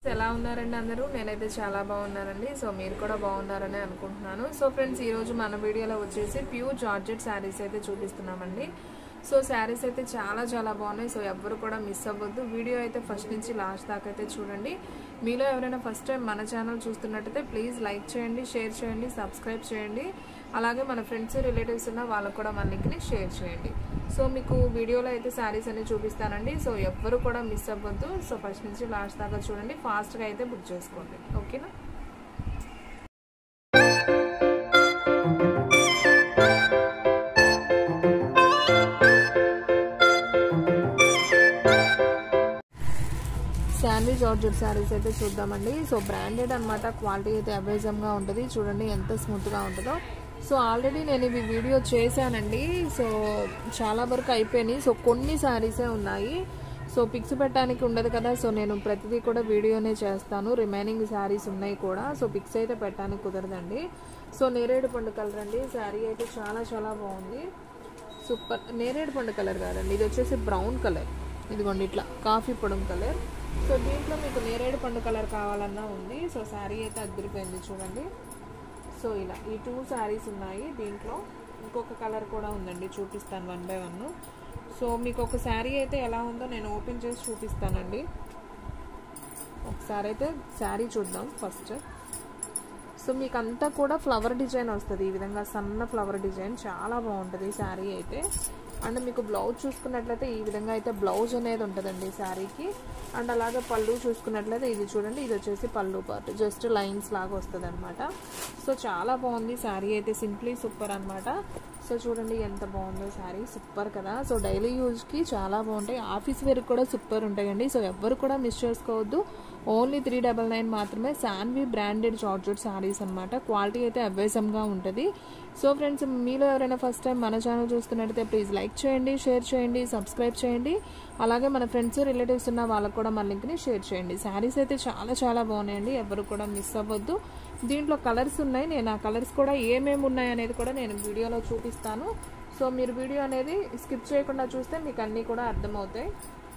ఎలా ఉన్నారండి అందరూ నేనైతే చాలా బాగున్నానండి సో మీరు కూడా బాగున్నారని అనుకుంటున్నాను సో ఫ్రెండ్స్ ఈరోజు మన వీడియోలో వచ్చేసి ప్యూర్ జార్జెట్ శారీస్ అయితే చూపిస్తున్నామండి సో శారీస్ అయితే చాలా చాలా బాగున్నాయి సో ఎవ్వరు కూడా మిస్ అవ్వద్దు వీడియో అయితే ఫస్ట్ నుంచి లాస్ట్ దాకా అయితే చూడండి మీలో ఎవరైనా ఫస్ట్ టైం మన ఛానల్ చూస్తున్నట్టయితే ప్లీజ్ లైక్ చేయండి షేర్ చేయండి సబ్స్క్రైబ్ చేయండి అలాగే మన ఫ్రెండ్స్ రిలేటివ్స్ ఉన్న వాళ్ళకు కూడా మన లింక్ని షేర్ చేయండి సో మీకు వీడియోలో అయితే శారీస్ అన్ని చూపిస్తానండి సో ఎవ్వరు కూడా మిస్ అవ్వద్దు సో ఫస్ట్ నుంచి లాస్ట్ దాకా చూడండి ఫాస్ట్గా అయితే బుక్ చేసుకోండి ఓకేనా శాండీ జార్జెట్ శారీస్ అయితే చూద్దామండి సో బ్రాండెడ్ అనమాట క్వాలిటీ అయితే అవైజంగా ఉంటుంది చూడండి ఎంత స్మూత్గా ఉంటుందో సో ఆల్రెడీ నేను ఇవి వీడియో చేశానండి సో చాలా వరకు అయిపోయినాయి సో కొన్ని శారీసే ఉన్నాయి సో పిక్స్ పెట్టడానికి ఉండదు కదా సో నేను ప్రతిదీ కూడా వీడియోనే చేస్తాను రిమైనింగ్ శారీస్ ఉన్నాయి కూడా సో పిక్స్ అయితే పెట్టడానికి కుదరదండి సో నేరేడు పండు కలర్ అండి శారీ అయితే చాలా చాలా బాగుంది సూపర్ నేరేడు పండు కలర్ కాదండి ఇది వచ్చేసి బ్రౌన్ కలర్ ఇదిగోండి ఇట్లా కాఫీ పొడం కలర్ సో దీంట్లో మీకు నేరేడు పండు కలర్ కావాలన్నా ఉంది సో శారీ అయితే అద్దరిపోయింది చూడండి సో ఇలా ఈ టూ శారీస్ ఉన్నాయి దీంట్లో ఇంకొక కలర్ కూడా ఉందండి చూపిస్తాను వన్ బై వన్ సో మీకు ఒక శారీ అయితే ఎలా ఉందో నేను ఓపెన్ చేసి చూపిస్తానండి ఒకసారి అయితే శారీ చూద్దాం ఫస్ట్ సో మీకు అంతా కూడా ఫ్లవర్ డిజైన్ వస్తుంది ఈ విధంగా సన్న ఫ్లవర్ డిజైన్ చాలా బాగుంటుంది శారీ అయితే అండ్ మీకు బ్లౌజ్ చూసుకున్నట్లయితే ఈ విధంగా అయితే బ్లౌజ్ అనేది ఉంటుందండి శారీకి అండ్ అలాగే పళ్ళు చూసుకున్నట్లయితే ఇది చూడండి ఇది వచ్చేసి పళ్ళు పార్ట్ జస్ట్ లైన్స్ లాగా వస్తుంది అనమాట సో చాలా బాగుంది శారీ అయితే సింప్లీ సూపర్ అనమాట సో చూడండి ఎంత బాగుందో శారీ సూపర్ కదా సో డైలీ యూజ్కి చాలా బాగుంటాయి ఆఫీస్ వేర్ కూడా సూపర్ ఉంటాయండి సో ఎవ్వరు కూడా మిస్ చేసుకోవద్దు ఓన్లీ త్రీ డబల్ నైన్ మాత్రమే శాన్వి బ్రాండెడ్ జార్జెట్ శారీస్ అనమాట క్వాలిటీ అయితే అవేసంగా ఉంటుంది సో ఫ్రెండ్స్ మీలో ఎవరైనా ఫస్ట్ టైం మన ఛానల్ చూస్తున్నట్టయితే ప్లీజ్ లైక్ చేయండి షేర్ చేయండి సబ్స్క్రైబ్ చేయండి అలాగే మన ఫ్రెండ్స్ రిలేటివ్స్ ఉన్న వాళ్ళకు కూడా మన లింక్ని షేర్ చేయండి శారీస్ అయితే చాలా చాలా బాగున్నాయండి ఎవరు కూడా మిస్ అవ్వద్దు దీంట్లో కలర్స్ ఉన్నాయి నేను ఆ కలర్స్ కూడా ఏమేమి ఉన్నాయి అనేది కూడా నేను వీడియోలో చూపిస్తాను సో మీరు వీడియో అనేది స్కిప్ చేయకుండా చూస్తే మీకు అన్నీ కూడా అర్థమవుతాయి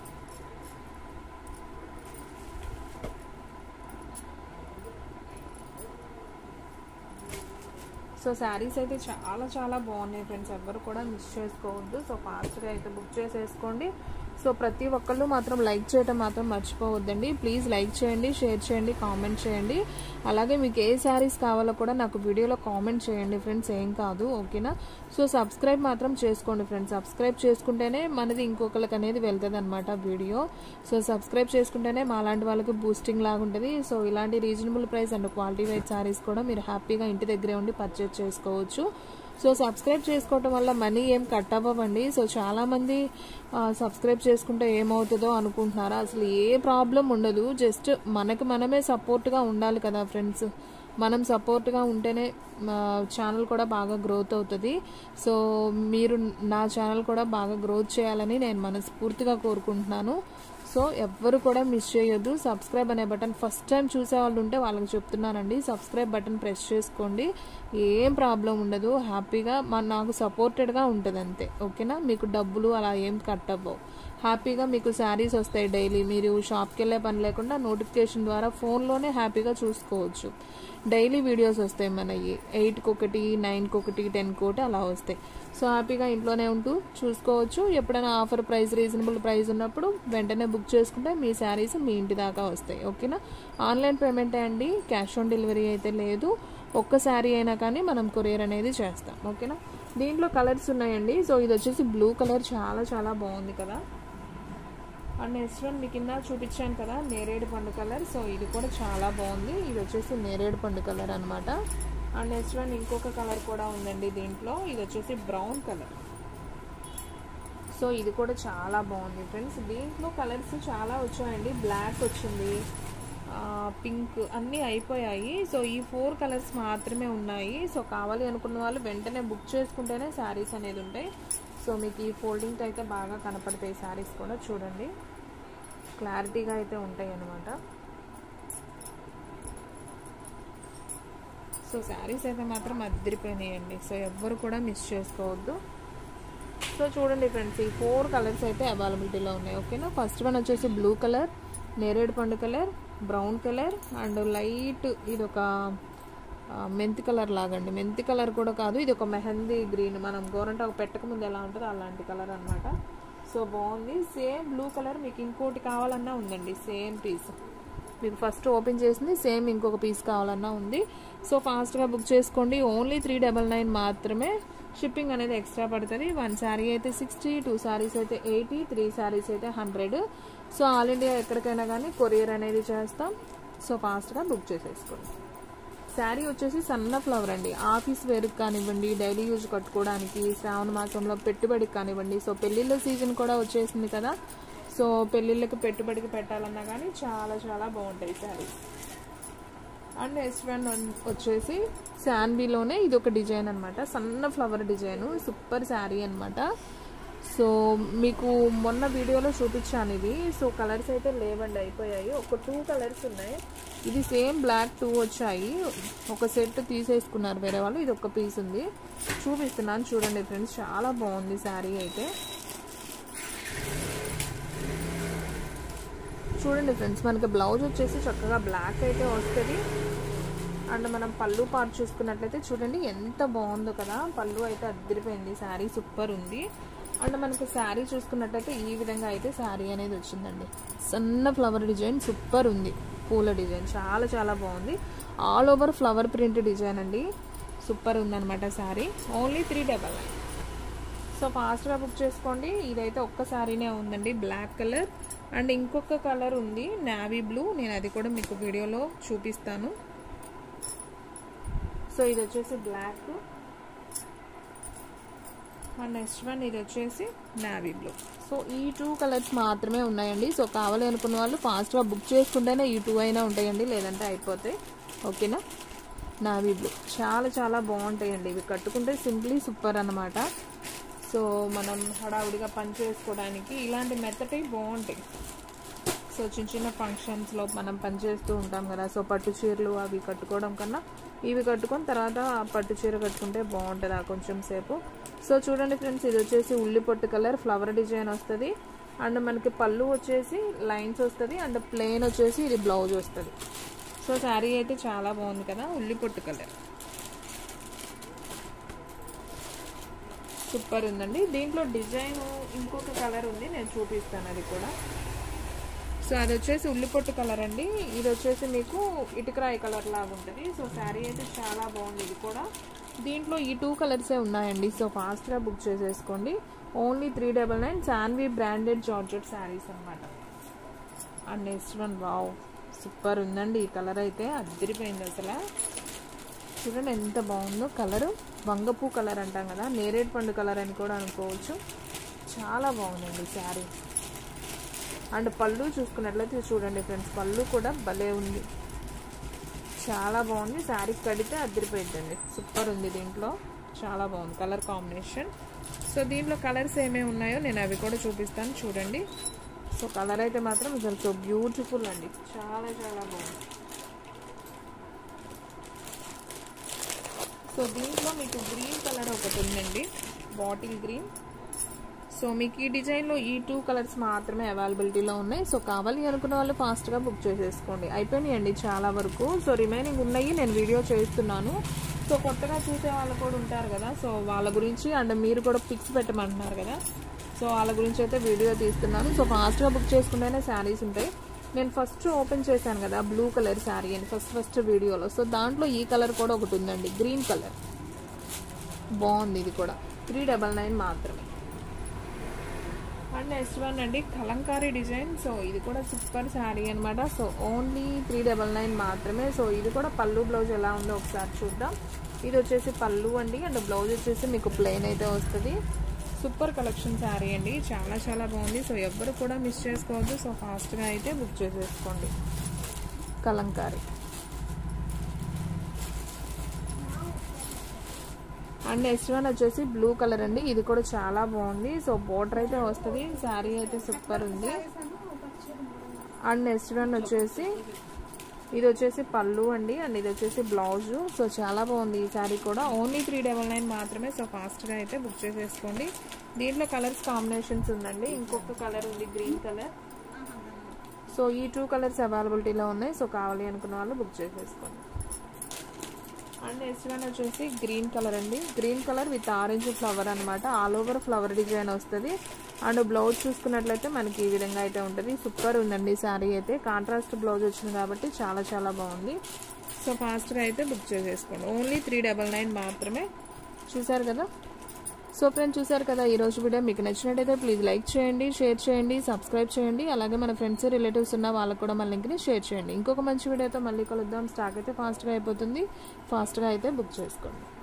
సో శారీస్ అయితే చాలా చాలా బాగున్నాయి ఫ్రెండ్స్ ఎవ్వరు కూడా మిస్ చేసుకోవద్దు సో ఫాస్ట్గా అయితే బుక్ చేసేసుకోండి సో ప్రతి ఒక్కళ్ళు మాత్రం లైక్ చేయడం మాత్రం మర్చిపోవద్దండి ప్లీజ్ లైక్ చేయండి షేర్ చేయండి కామెంట్ చేయండి అలాగే మీకు ఏ శారీస్ కావాలో కూడా నాకు వీడియోలో కామెంట్ చేయండి ఫ్రెండ్స్ ఏం కాదు ఓకేనా సో సబ్స్క్రైబ్ మాత్రం చేసుకోండి ఫ్రెండ్స్ సబ్స్క్రైబ్ చేసుకుంటేనే మనది ఇంకొకరికి అనేది వెళ్తుంది అనమాట వీడియో సో సబ్స్క్రైబ్ చేసుకుంటేనే మా లాంటి వాళ్ళకి బూస్టింగ్ లాగా ఉంటుంది సో ఇలాంటి reasonable price and quality wise saris కూడా మీరు హ్యాపీగా ఇంటి దగ్గరే ఉండి పర్చేజ్ చేసుకోవచ్చు సో సబ్స్క్రైబ్ చేసుకోవటం వల్ల మనీ ఏం కట్ అవ్వండి సో చాలామంది సబ్స్క్రైబ్ చేసుకుంటే ఏమవుతుందో అనుకుంటున్నారా అసలు ఏ ప్రాబ్లం ఉండదు జస్ట్ మనకు మనమే సపోర్ట్గా ఉండాలి కదా ఫ్రెండ్స్ మనం సపోర్ట్గా ఉంటేనే ఛానల్ కూడా బాగా గ్రోత్ అవుతుంది సో మీరు నా ఛానల్ కూడా బాగా గ్రోత్ చేయాలని నేను మనస్ఫూర్తిగా కోరుకుంటున్నాను సో ఎవ్వరు కూడా మిస్ చేయొద్దు సబ్స్క్రైబ్ అనే బటన్ ఫస్ట్ టైం చూసే వాళ్ళు ఉంటే వాళ్ళకి చెప్తున్నానండి సబ్స్క్రైబ్ బటన్ ప్రెస్ చేసుకోండి ఏం ప్రాబ్లం ఉండదు హ్యాపీగా మన నాకు సపోర్టెడ్గా ఉంటుంది అంతే ఓకేనా మీకు డబ్బులు అలా ఏం కట్ అవ్వవు హ్యాపీగా మీకు శారీస్ వస్తాయి డైలీ మీరు షాప్కి వెళ్ళే పని లేకుండా నోటిఫికేషన్ ద్వారా ఫోన్లోనే హ్యాపీగా చూసుకోవచ్చు డైలీ వీడియోస్ వస్తాయి మనకి ఎయిట్కి ఒకటి నైన్కి ఒకటి టెన్కి ఒకటి అలా వస్తాయి సో హ్యాపీగా ఇంట్లోనే ఉంటూ చూసుకోవచ్చు ఎప్పుడైనా ఆఫర్ ప్రైస్ రీజనబుల్ ప్రైస్ ఉన్నప్పుడు వెంటనే బుక్ చేసుకుంటే మీ శారీస్ మీ ఇంటి దాకా వస్తాయి ఓకేనా ఆన్లైన్ పేమెంటే అండి క్యాష్ ఆన్ డెలివరీ అయితే లేదు ఒక్క శారీ అయినా కానీ మనం కొరియర్ అనేది చేస్తాం ఓకేనా దీంట్లో కలర్స్ ఉన్నాయండి సో ఇది వచ్చేసి బ్లూ కలర్ చాలా చాలా బాగుంది కదా అండ్ నెక్స్ట్ వన్ మీకు కింద చూపించాను కదా నేరేడు పండు కలర్ సో ఇది కూడా చాలా బాగుంది ఇది వచ్చేసి నేరేడు పండు కలర్ అనమాట అండ్ నెక్స్ట్ వన్ ఇంకొక కలర్ కూడా ఉందండి దీంట్లో ఇది వచ్చేసి బ్రౌన్ కలర్ సో ఇది కూడా చాలా బాగుంది ఫ్రెండ్స్ దీంట్లో కలర్స్ చాలా వచ్చాయండి బ్లాక్ వచ్చింది పింక్ అన్నీ అయిపోయాయి సో ఈ ఫోర్ కలర్స్ మాత్రమే ఉన్నాయి సో కావాలి అనుకున్న వాళ్ళు వెంటనే బుక్ చేసుకుంటేనే శారీస్ అనేది ఉంటాయి సో మీకు ఈ ఫోల్డింగ్తో అయితే బాగా కనపడతాయి శారీస్ కూడా చూడండి క్లారిటీగా అయితే ఉంటాయి అన్నమాట సో శారీస్ అయితే మాత్రం అద్దరిపోయినాయండి సో ఎవ్వరు కూడా మిస్ చేసుకోవద్దు సో చూడండి ఫ్రెండ్స్ ఈ ఫోర్ కలర్స్ అయితే అవైలబిలిటీలో ఉన్నాయి ఓకేనా ఫస్ట్ వన్ వచ్చేసి బ్లూ కలర్ నేరేడు పండు colour brown colour and light ఇది ఒక ఆ, మెంతి కలర్ లాగండి మెంతి కలర్ కూడా కాదు ఇది ఒక మెహందీ గ్రీన్ మనం గోరంటాకు పెట్టక ముందు ఎలా ఉంటుందో అలాంటి కలర్ అన్నమాట సో బాగుంది సేమ్ బ్లూ కలర్ మీకు ఇంకోటి కావాలన్నా ఉందండి సేమ్ పీస్ మీకు ఫస్ట్ ఓపెన్ చేసింది సేమ్ ఇంకొక పీస్ కావాలన్నా ఉంది సో ఫాస్ట్గా బుక్ చేసుకోండి ఓన్లీ త్రీ డబల్ నైన్ మాత్రమే షిప్పింగ్ అనేది ఎక్స్ట్రా పడుతుంది వన్ శారీ అయితే సిక్స్టీ టూ శారీస్ అయితే ఎయిటీ త్రీ శారీస్ అయితే హండ్రెడ్ సో ఆల్ ఇండియా ఎక్కడికైనా కానీ కొరియర్ అనేది చేస్తాం సో ఫాస్ట్గా బుక్ చేసేసుకోండి శారీ వచ్చేసి సన్న ఫ్లవర్ అండి ఆఫీస్ వేర్కి కానివ్వండి డైలీ యూజ్ కట్టుకోవడానికి శ్రావణ మాసంలో పెట్టుబడికి కానివ్వండి సో పెళ్ళిళ్ళ సీజన్ కూడా వచ్చేసింది కదా సో పెళ్ళిళ్ళకి పెట్టుబడికి పెట్టాలన్నా కానీ చాలా చాలా బాగుంటాయి శారీస్ అండ్ నెక్స్ట్ వన్ వచ్చేసి శాన్బీలోనే ఇది ఒక డిజైన్ అనమాట సన్న ఫ్లవర్ డిజైన్ సూపర్ శారీ అనమాట సో మీకు మొన్న వీడియోలో చూపించాను ఇది సో కలర్స్ అయితే లేవండి అయిపోయాయి ఒక టూ కలర్స్ ఉన్నాయి ఇది సేమ్ బ్లాక్ టూ వచ్చాయి ఒక సెట్ తీసేసుకున్నారు వేరే వాళ్ళు ఇది ఒక పీస్ ఉంది చూపిస్తున్నాను చూడండి ఫ్రెండ్స్ చాలా బాగుంది శారీ అయితే చూడండి ఫ్రెండ్స్ మనకి బ్లౌజ్ వచ్చేసి చక్కగా బ్లాక్ అయితే వస్తుంది అండ్ మనం పళ్ళు పార్ట్ చూసుకున్నట్లయితే చూడండి ఎంత బాగుందో కదా పళ్ళు అయితే అద్దరిపోయింది శారీ సూపర్ ఉంది అండ్ మనకు శారీ చూసుకున్నట్లయితే ఈ విధంగా అయితే శారీ అనేది వచ్చిందండి సన్న ఫ్లవర్ డిజైన్ సూపర్ ఉంది పూల డిజైన్ చాలా చాలా బాగుంది all over flower print design అండి సూపర్ ఉందన్నమాట sari only three double nine so ఫాస్ట్గా బుక్ చేసుకోండి ఇదైతే ఒక్క శారీనే ఉందండి బ్లాక్ కలర్ అండ్ ఇంకొక కలర్ ఉంది నావీ బ్లూ నేను అది కూడా మీకు వీడియోలో చూపిస్తాను సో ఇది వచ్చేసి బ్లాక్ అండ్ నెక్స్ట్ వన్ ఇది వచ్చేసి నావీ బ్లూ సో ఈ టూ కలర్స్ మాత్రమే ఉన్నాయండి సో కావాలి అనుకున్న వాళ్ళు ఫాస్ట్గా బుక్ చేసుకుంటేనే ఈ టూ అయినా ఉంటాయండి లేదంటే అయిపోతాయి ఓకేనా నావీ బ్లూ చాలా చాలా బాగుంటాయండి ఇవి కట్టుకుంటే సింప్లీ సూపర్ అనమాట సో మనం హడావుడిగా పని చేసుకోవడానికి ఇలాంటి మెత్తటి బాగుంటాయి సో చిన్న చిన్న ఫంక్షన్స్లో మనం పనిచేస్తూ ఉంటాం కదా సో పట్టు చీరలు అవి కట్టుకోవడం కన్నా ఇవి కట్టుకొని తర్వాత ఆ పట్టు చీర కట్టుకుంటే బాగుంటుంది ఆ కొంచెం సేపు సో చూడండి ఫ్రెండ్స్ ఇది వచ్చేసి ఉల్లి పొట్టు కలర్ ఫ్లవర్ డిజైన్ వస్తుంది అండ్ మనకి పళ్ళు వచ్చేసి లైన్స్ వస్తుంది అండ్ ప్లెయిన్ వచ్చేసి ఇది బ్లౌజ్ వస్తుంది సో శారీ అయితే చాలా బాగుంది కదా ఉల్లి పొట్టు కలర్ సూపర్ ఉందండి దీంట్లో డిజైన్ ఇంకొక కలర్ ఉంది నేను చూపిస్తాను అది కూడా సో అది వచ్చేసి ఉల్లిపొట్టు కలర్ అండి ఇది వచ్చేసి మీకు ఇటుకరాయి కలర్ లాగా ఉంటుంది సో శారీ అయితే చాలా బాగుంది ఇది కూడా దీంట్లో ఈ టూ కలర్సే ఉన్నాయండి సో ఫాస్ట్గా బుక్ చేసేసుకోండి only three double nine Shanvi branded georgette saris అనమాట and next one wow super ఉందండి ఈ కలర్ అయితే అద్దరిపోయింది అసలు చూడండి ఎంత బాగుందో కలర్ వంగపూ కలర్ అంటాం కదా నేరేడు పండు కలర్ అని కూడా అనుకోవచ్చు చాలా బాగుందండి శారీ అండ్ పళ్ళు చూసుకున్నట్లయితే చూడండి ఫ్రెండ్స్ పళ్ళు కూడా భలే ఉంది చాలా బాగుంది శారీ కడితే అద్దరిపోయిందండి సూపర్ ఉంది దీంట్లో చాలా బాగుంది కలర్ కాంబినేషన్ సో దీంట్లో కలర్స్ ఏమేమి ఉన్నాయో నేను అవి కూడా చూపిస్తాను చూడండి సో కలర్ అయితే మాత్రం అసలు సో బ్యూటిఫుల్ అండి చాలా చాలా బాగుంది సో దీంట్లో మీకు గ్రీన్ కలర్ ఒకటి ఉందండి బాటిల్ గ్రీన్ సో మీకు ఈ డిజైన్లో ఈ టూ కలర్స్ మాత్రమే అవైలబిలిటీలో ఉన్నాయి సో కావాలి అనుకున్న వాళ్ళు ఫాస్ట్గా బుక్ చేసేసుకోండి అయిపోయినాయండి చాలా వరకు సో రిమైనింగ్ ఉన్నాయి నేను వీడియో చేస్తున్నాను సో కొత్తగా చూసే వాళ్ళు కూడా ఉంటారు కదా సో వాళ్ళ గురించి అండ్ మీరు కూడా పిక్స్ పెట్టమంటున్నారు కదా సో వాళ్ళ గురించి అయితే వీడియో తీస్తున్నాను సో ఫాస్ట్గా బుక్ చేసుకుంటేనే శారీస్ ఉంటాయి నేను ఫస్ట్ ఓపెన్ చేశాను కదా బ్లూ కలర్ శారీ అని ఫస్ట్ ఫస్ట్ వీడియోలో సో దాంట్లో ఈ కలర్ కూడా ఒకటి ఉందండి గ్రీన్ కలర్ బాగుంది ఇది కూడా త్రీ డబల్ నైన్ మాత్రమే అండ్ నెక్స్ట్ వన్ అండి కలంకారీ డిజైన్ సో ఇది కూడా సూపర్ శారీ అనమాట so only three double nine మాత్రమే సో ఇది కూడా పళ్ళు బ్లౌజ్ ఎలా ఉందో ఒకసారి చూద్దాం ఇది వచ్చేసి పళ్ళు అండి అండ్ బ్లౌజ్ వచ్చేసి మీకు ప్లెయిన్ అయితే వస్తుంది సూపర్ కలెక్షన్ శారీ అండి చాలా చాలా బాగుంది సో ఎవ్వరు కూడా మిస్ చేసుకోవద్దు సో ఫాస్ట్గా అయితే బుక్ చేసేసుకోండి కలంకారీ అండ్ నెక్స్ట్ వన్ వచ్చేసి బ్లూ కలర్ అండి ఇది కూడా చాలా బాగుంది సో బోర్డర్ అయితే వస్తుంది శారీ అయితే సూపర్ ఉంది అండ్ నెక్స్ట్ వన్ వచ్చేసి ఇది వచ్చేసి పళ్ళు అండి అండ్ ఇది వచ్చేసి బ్లౌజ్ సో చాలా బాగుంది ఈ శారీ కూడా ఓన్లీ త్రీ డబల్ నైన్ మాత్రమే సో ఫాస్ట్గా అయితే బుక్ చేసేసుకోండి దీంట్లో కలర్స్ కాంబినేషన్స్ ఉందండి ఇంకొక కలర్ ఉంది గ్రీన్ కలర్ సో ఈ టూ కలర్స్ అవైలబిలిటీలో ఉన్నాయి సో కావాలి అనుకున్న వాళ్ళు బుక్ చేసేసుకోండి అండ్ నెక్స్ట్ వన్ వచ్చేసి గ్రీన్ కలర్ అండి green colour with orange flower అనమాట ఆల్ ఓవర్ ఫ్లవర్ డిజైన్ వస్తుంది అండ్ బ్లౌజ్ చూసుకున్నట్లయితే మనకి ఈ విధంగా అయితే ఉంటుంది సూపర్ ఉందండి శారీ అయితే కాంట్రాస్ట్ బ్లౌజ్ వచ్చింది కాబట్టి చాలా చాలా బాగుంది సో ఫాస్ట్గా అయితే బుక్ చేసేసుకోండి ఓన్లీ త్రీ డబల్ నైన్ మాత్రమే చూసారు కదా సో ఫ్రెండ్స్ చూసారు కదా ఈ రోజు వీడియో మీకు నచ్చినట్టయితే ప్లీజ్ లైక్ చేయండి షేర్ చేయండి సబ్స్క్రైబ్ చేయండి అలాగే మన ఫ్రెండ్స్ రిలేటివ్స్ ఉన్న వాళ్ళకు కూడా మన లింక్ని షేర్ చేయండి ఇంకొక మంచి వీడియోతో మళ్ళీ కలుద్దాం స్టాక్ అయితే ఫాస్ట్గా అయిపోతుంది ఫాస్ట్గా అయితే బుక్ చేసుకోండి